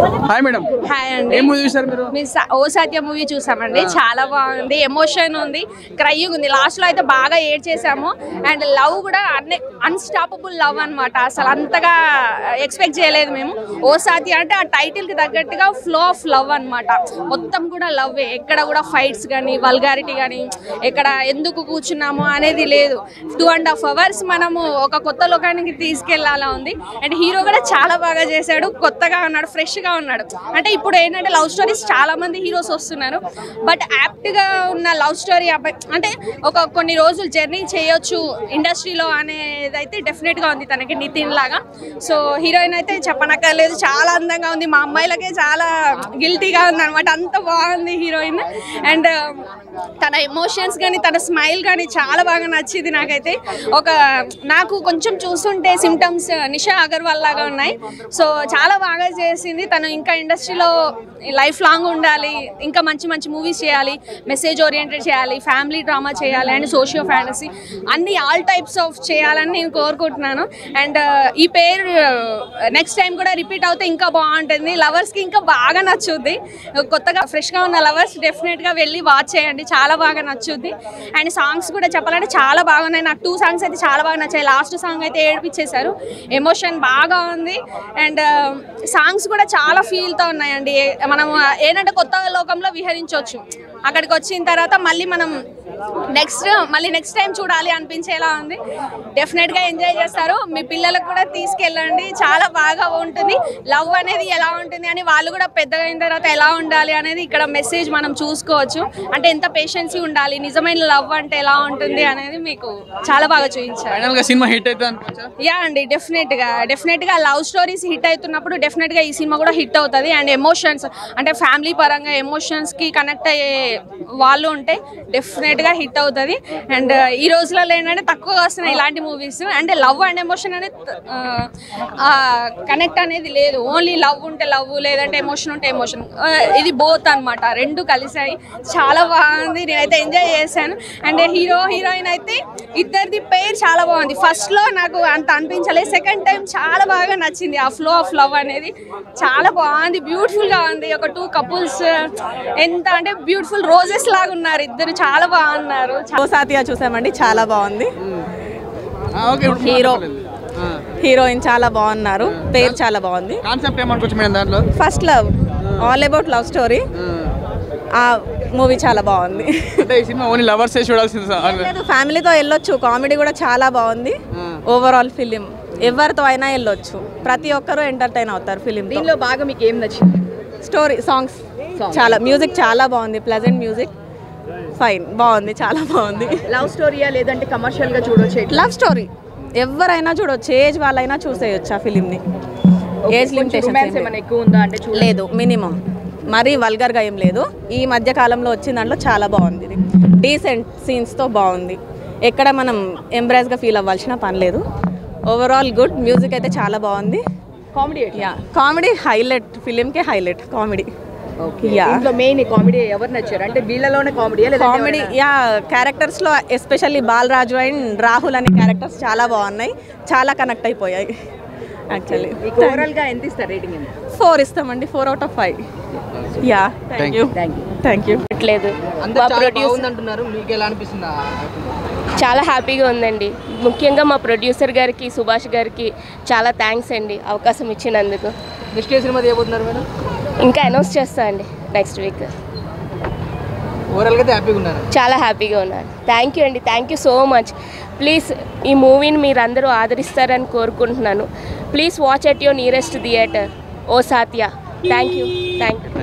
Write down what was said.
Hi madam hi అండి ఏం movie చూసారు మీరు మీ స- ఓ సత్య మూవీ చూసామండి చాలా బాగుంది ఎమోషన్ ఉంది క్రయింగ్ ఉంది లాస్ట్ లో అయితే బాగా ఏడ్ చేసాము అండ్ లవ్ కూడా అన్ని అన్స్టాపబుల్ లవ్ అన్నమాట అసలు అంతగా ఎక్స్పెక్ట్ చేయలేదు మేము ఓ సాతి అంటే ఆ టైటిల్ కి తగ్గట్టుగా ఫ్లో ఆఫ్ లవ్ అన్నమాట మొత్తం కూడా లవ్ ఎక్కడ కూడా ఫైట్స్ కానీ వల్గారిటీ కానీ ఎక్కడ ఎందుకు కూర్చున్నాము అనేది లేదు టూ అండ్ హాఫ్ అవర్స్ మనము ఒక కొత్త లోకానికి తీసుకెళ్లాలా ఉంది అండ్ హీరో కూడా చాలా బాగా చేశాడు కొత్తగా ఉన్నాడు ఫ్రెష్ గా ఉన్నాడు అంటే ఇప్పుడు ఏంటంటే లవ్ స్టోరీస్ చాలా మంది హీరోస్ వస్తున్నారు బట్ యాప్ట్ గా ఉన్న లవ్ స్టోరీ అంటే ఒక కొన్ని రోజులు జర్నీ చేయొచ్చు ఇండస్ట్రీలో అనేది అయితే డెఫినెట్ గా ఉంది తనకి నితిన్ లాగా సో హీరోయిన్ అయితే చెప్పనక్కర్లేదు చాలా అందంగా ఉంది మా అమ్మాయిలకే చాలా గిల్టీగా ఉంది అనమాట అంత బాగుంది హీరోయిన్ అండ్ తన ఎమోషన్స్ కానీ తన స్మైల్ కానీ చాలా బాగా నచ్చింది నాకైతే ఒక నాకు కొంచెం చూస్తుంటే సిమ్టమ్స్ నిషా అగర్వాల్ లాగా ఉన్నాయి సో చాలా బాగా చేసింది తను ఇంకా ఇండస్ట్రీలో లైఫ్ లాంగ్ ఉండాలి ఇంకా మంచి మంచి మూవీస్ చేయాలి మెసేజ్ ఓరియంటెడ్ చేయాలి ఫ్యామిలీ డ్రామా చేయాలి అండ్ సోషియో ఫ్యాంటసీ అన్ని ఆల్ టైప్స్ ఆఫ్ చేయాలని నేను కోరుకుంటున్నాను అండ్ ఈ పేరు నెక్స్ట్ టైం కూడా రిపీట్ అవుతే ఇంకా బాగుంటుంది లవర్స్కి ఇంకా బాగా నచ్చుద్ది కొత్తగా ఫ్రెష్గా ఉన్న లవర్స్ డెఫినెట్గా వెళ్ళి వాచ్ చేయండి చాలా బాగా నచ్చుద్ది అండ్ సాంగ్స్ కూడా చెప్పాలంటే చాలా బాగున్నాయి నాకు టూ సాంగ్స్ అయితే చాలా బాగా నచ్చాయి లాస్ట్ సాంగ్ అయితే ఏడిపించేశారు ఎమోషన్ బాగా ఉంది అండ్ సాంగ్స్ కూడా చాలా ఫీల్తో ఉన్నాయండి ఏ- మనం ఏంటంటే కొత్త లోకంలో విహరించవచ్చు అక్కడికి వచ్చిన తర్వాత మళ్ళీ మనం నెక్స్ట్ మళ్ళీ నెక్స్ట్ టైం చూడాలి అనిపించేలా ఉంది డెఫినెట్గా ఎంజాయ్ చేస్తారు మీ పిల్లలకు కూడా తీసుకెళ్ళండి చాలా బాగా ఉంటుంది లవ్ అనేది ఎలా ఉంటుంది అని వాళ్ళు కూడా పెద్దగా అయిన తర్వాత ఎలా ఉండాలి అనేది ఇక్కడ మెసేజ్ మనం చూసుకోవచ్చు అంటే ఎంత పేషెన్సీ ఉండాలి నిజమైన లవ్ అంటే ఎలా ఉంటుంది అనేది మీకు చాలా బాగా చూపించారు ఫైనల్ గా సినిమా హిట్ అవుతుంది అనుకోవచ్చా యా అండి డెఫినెట్ గా డెఫినెట్ గా లవ్ స్టోరీస్ హిట్ అవుతున్నప్పుడు డెఫినెట్ గా ఈ సినిమా కూడా హిట్ అవుతుంది అండ్ ఎమోషన్స్ అంటే ఫ్యామిలీ పరంగా ఎమోషన్స్ కి కనెక్ట్ అయ్యే వాళ్ళు ఉంటే డెఫినెట్ గా హిట్ అవుతుంది అండ్ ఈ రోజులలో ఏంటంటే తక్కువగా వస్తున్నాయి ఇలాంటి మూవీస్ అంటే లవ్ అండ్ ఎమోషన్ అనేది కనెక్ట్ అనేది లేదు ఓన్లీ లవ్ ఉంటే లవ్ లేదంటే ఎమోషన్ ఉంటే ఎమోషన్ ఇది బోత్ అన్నమాట రెండు కలిసాయి చాలా బాగుంది నేనైతే ఎంజాయ్ చేశాను అండ్ హీరో హీరోయిన్ అయితే ఇద్దరిది పేరు చాలా బాగుంది ఫస్ట్ లో నాకు అంత అనిపించలేదు సెకండ్ టైం చాలా బాగా నచ్చింది ఆ ఫ్లో ఆఫ్ లవ్ అనేది చాలా బాగుంది బ్యూటిఫుల్ గా ఉంది ఒక టూ కపుల్స్ ఎంత అంటే బ్యూటిఫుల్ రోజెస్ లాగా ఉన్నారు ఇద్దరు చాలా బాగున్నారు ఓ సాతియా చూసామండి చాలా బాగుంది ఓకే హీరో హీరోయిన్ చాలా బాగున్నారు పేరు చాలా బాగుంది కాన్సెప్ట్ ఏమనుకోవచ్చు మేడం దాంట్లో first love all about love story ఆ మూవీ చాలా బాగుంది అంటే ఈ సినిమా ఓన్లీ లవర్సే చూడాల్సింది సార్ లేదు ఫ్యామిలీతో వెళ్ళొచ్చు కామెడీ కూడా చాలా బాగుంది ఓవరాల్ ఫిలిం ఎవరితో అయినా వెళ్ళొచ్చు ప్రతి ఒక్కరూ ఎంటర్టైన్ అవుతారు ఫిలిం దీనిలో బాగా మీకు ఏం నచ్చింది స్టోరీ సాంగ్స్ చాలా మ్యూజిక్ చాలా బాగుంది ప్లెజెంట్ మ్యూజిక్ ఫైన్ బాగుంది చాలా బాగుంది లవ్ స్టోరీయా లేదంటే కమర్షియల్ గా చూడొచ్చు ఎట్లా? లవ్ స్టోరీ ఎవరైనా చూడొచ్చు ఏజ్ వాళ్ళైనా చూసేయచ్చు ఆ ఫిలింని ఏజ్ కొంచెం romance ఏమైనా లిమిటేషన్ ఎక్కువ ఉందా అంటే చూడ లేదు మినిమం మరీ వల్గర్గా ఏం లేదు ఈ మధ్య కాలంలో వచ్చిన దాంట్లో చాలా బాగుంది ఇది డీసెంట్ సీన్స్తో బాగుంది ఎక్కడ మనం ఎంబ్రాస్గా ఫీల్ అవ్వాల్సిన పని లేదు ఓవరాల్ గుడ్ మ్యూజిక్ అయితే చాలా బాగుంది కామెడీ యా కామెడీ హైలైట్ ఫిలింకే హైలైట్ కామెడీ యా దీంట్లో మెయిన్ కామెడీ ఎవరు నచ్చారు అంటే వీళ్ళలోనే కామెడీ లేదా కామెడీ యా క్యారెక్టర్స్లో ఎస్పెషల్లీ బాలరాజు అండ్ రాహుల్ అనే క్యారెక్టర్స్ చాలా బాగున్నాయి చాలా కనెక్ట్ అయిపోయాయి యాక్చువల్లీ మీకు ఓవరాల్ గా ఎంత ఇస్తారు రేటింగ్ ఫోర్ ఇస్తామండి four out of five yeah thank you thank you thank you లేదు అందరూ మా చాలా ప్రొడ్యూసర్ బాగుంది అంటున్నారు మీకు ఎలా అనిపిస్తుంది చాలా హ్యాపీగా ఉందండి ముఖ్యంగా మా ప్రొడ్యూసర్ గారికి సుభాష్ గారికి చాలా థ్యాంక్స్ అండి అవకాశం ఇచ్చినందుకు నెక్స్ట్ ఏ సినిమా తీయబోతున్నారు మేడం ఇంకా అనౌన్స్ చేస్తా అండి నెక్స్ట్ వీక్ ఓవరాల్ గా అయితే హ్యాపీగా ఉన్నారు చాలా హ్యాపీగా ఉన్నాను థ్యాంక్ యూ అండి thank you so much please ఈ మూవీని మీరు అందరూ ఆదరిస్తారని కోరుకుంటున్నాను please watch at your nearest theatre O Saathiya thank you thank you